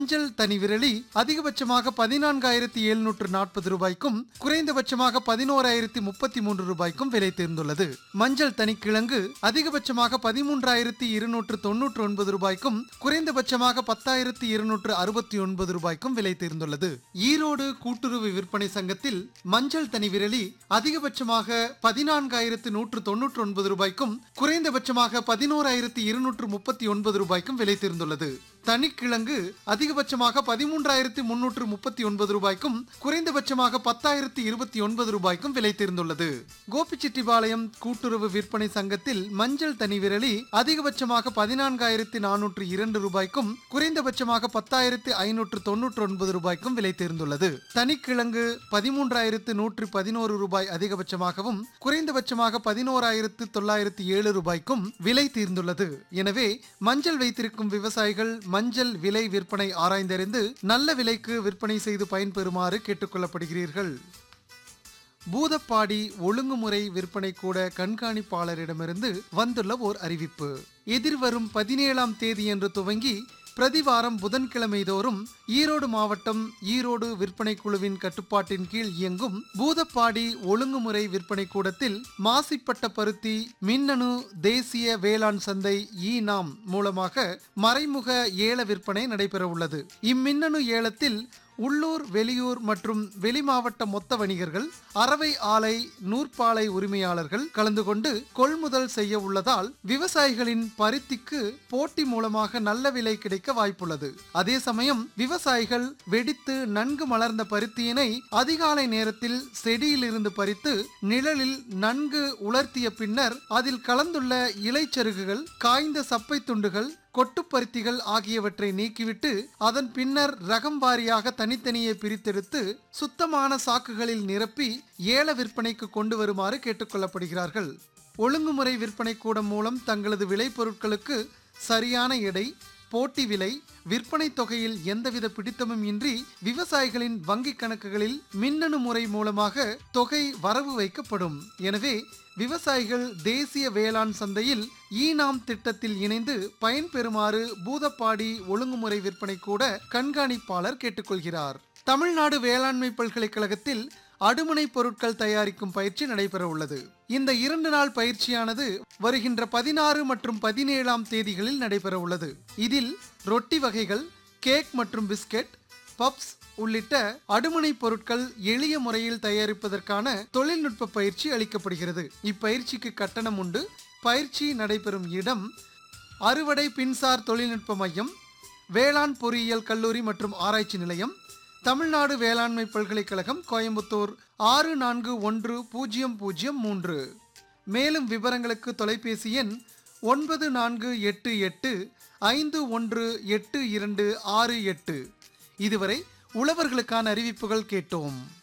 மஞ்சள் தனி விரலி அதிகபட்சமாக பதினான்காயிரத்தி எழுநூற்று நாற்பது ரூபாய்க்கும் குறைந்தபட்சமாக பதினோராயிரத்தி முப்பத்தி மூன்று ரூபாய்க்கும் விலை தேர்ந்துள்ளது மஞ்சள் தனிக்கிழங்கு அதிகபட்சமாக பதிமூன்றாயிரத்தி இருநூற்று தொன்னூற்று ஒன்பது ரூபாய்க்கும் குறைந்தபட்சமாக பத்தாயிரத்தி இருநூற்று அறுபத்தி ஒன்பது ரூபாய்க்கும் விலை தேர்ந்துள்ளது ஈரோடு கூட்டுறவு விற்பனை சங்கத்தில் மஞ்சள் தனி விரலி அதிகபட்சமாக பதினான்காயிரத்து நூற்று தொன்னூற்று ஒன்பது ரூபாய்க்கும் குறைந்தபட்சமாக பதினோராயிரத்தி இருநூற்று முப்பத்தி ஒன்பது ரூபாய்க்கும் விலை தேர்ந்துள்ளது தனிக்கிழங்கு அதிகபட்சமாக பதிமூன்றாயிரத்தி முன்னூற்று முப்பத்தி ஒன்பது ரூபாய்க்கும் குறைந்தபட்சமாக பத்தாயிரத்தி இருபத்தி ஒன்பது ரூபாய்க்கும் விலை தேர்ந்துள்ளது கோபிச்செட்டிப்பாளையம் கூட்டுறவு விற்பனை சங்கத்தில் மஞ்சள் தனி விரலி அதிகபட்சமாக பதினான்காயிரத்தி நானூற்று இரண்டு ரூபாய்க்கும் குறைந்தபட்சமாக பத்தாயிரத்தி ஐநூற்று தொன்னூற்று ஒன்பது ரூபாய்க்கும் விலை தேர்ந்துள்ளது தனிக்கிழங்கு பதிமூன்றாயிரத்து நூற்று பதினோரு ரூபாய் அதிகபட்சமாகவும் குறைந்தபட்சமாக பதினோராயிரத்து தொள்ளாயிரத்தி ஏழு ரூபாய்க்கும் விலை தீர்ந்துள்ளது எனவே மஞ்சள் வைத்திருக்கும் விவசாயிகள் மஞ்சள் விலை விற்பனை ஆராய்ந்தறிந்து நல்ல விலைக்கு விற்பனை செய்து பயன்பெறுமாறு கேட்டுக்கொள்ளப்படுகிறீர்கள் பூதப்பாடி ஒழுங்குமுறை விற்பனை கூட கண்காணிப்பாளரிடமிருந்து வந்துள்ள ஓர் அறிவிப்பு எதிர்வரும் பதினேழாம் தேதியன்று துவங்கி பிரதிவாரம் புதன்கிழமை தோறும் ஈரோடு மாவட்டம் ஈரோடு விற்பனை குழுவின் கட்டுப்பாட்டின் கீழ் இயங்கும் பூதப்பாடி ஒழுங்குமுறை விற்பனை கூடத்தில் மாசிப்பட்ட பருத்தி மின்னணு தேசிய வேளாண் சந்தை ஈ நாம் மூலமாக மறைமுக ஏல விற்பனை நடைபெற உள்ளது இம்மின்னணு ஏலத்தில் உள்ளூர் வெளியூர் மற்றும் வெளிமாவட்ட மொத்த வணிகர்கள் அரவை ஆலை நூற்பாலை உரிமையாளர்கள் கலந்து கொண்டு கொள்முதல் செய்ய உள்ளதால் விவசாயிகளின் பருத்திக்கு போட்டி மூலமாக நல்ல விலை கிடைக்க வாய்ப்புள்ளது அதே சமயம் விவசாயிகள் வெடித்து நன்கு மலர்ந்த பருத்தியினை அதிகாலை நேரத்தில் செடியிலிருந்து பறித்து நிழலில் நன்கு உலர்த்திய பின்னர் அதில் கலந்துள்ள இலைச்சருகுகள் காய்ந்த சப்பை துண்டுகள் கொட்டுப்பருத்திகள் ஆகியவற்றை நீக்கிவிட்டு அதன் பின்னர் ரகம் வாரியாக தனித்தனியே பிரித்தெடுத்து சுத்தமான சாக்குகளில் நிரப்பி ஏல விற்பனைக்கு கொண்டு வருமாறு கேட்டுக்கொள்ளப்படுகிறார்கள் ஒழுங்குமுறை விற்பனை கூடம் மூலம் தங்களது விளைபொருட்களுக்கு சரியான எடை போட்டி விலை விற்பனை தொகையில் எந்தவித பிடித்தமும் இன்றி விவசாயிகளின் வங்கிக் கணக்குகளில் மின்னணு முறை மூலமாக தொகை வரவு வைக்கப்படும் எனவே விவசாயிகள் தேசிய வேளாண் சந்தையில் ஈனாம் திட்டத்தில் இணைந்து பயன்பெறுமாறு பூதப்பாடி ஒழுங்குமுறை விற்பனை கூட கண்காணிப்பாளர் கேட்டுக்கொள்கிறார் தமிழ்நாடு வேளாண்மை பல்கலைக்கழகத்தில் அடுமனை பொருட்கள் தயாரிக்கும் பயிற்சி நடைபெற உள்ளது இந்த இரண்டு நாள் பயிற்சியானது வருகின்ற பதினாறு மற்றும் பதினேழாம் தேதிகளில் நடைபெற உள்ளது இதில் ரொட்டி வகைகள் கேக் மற்றும் பிஸ்கெட் பப்ஸ் உள்ளிட்ட அடுமனை பொருட்கள் எளிய முறையில் தயாரிப்பதற்கான தொழில்நுட்ப பயிற்சி அளிக்கப்படுகிறது இப்பயிற்சிக்கு கட்டணம் உண்டு பயிற்சி நடைபெறும் இடம் அறுவடை பின்சார் தொழில்நுட்ப மையம் வேளாண் பொறியியல் கல்லூரி மற்றும் ஆராய்ச்சி நிலையம் தமிழ்நாடு வேளாண்மை பல்கலைக்கழகம் கோயம்புத்தூர் ஆறு நான்கு ஒன்று பூஜ்ஜியம் பூஜ்ஜியம் மூன்று மேலும் விவரங்களுக்கு தொலைபேசி எண் ஒன்பது நான்கு எட்டு எட்டு ஐந்து ஒன்று எட்டு இரண்டு ஆறு எட்டு இதுவரை உழவர்களுக்கான அறிவிப்புகள் கேட்டோம்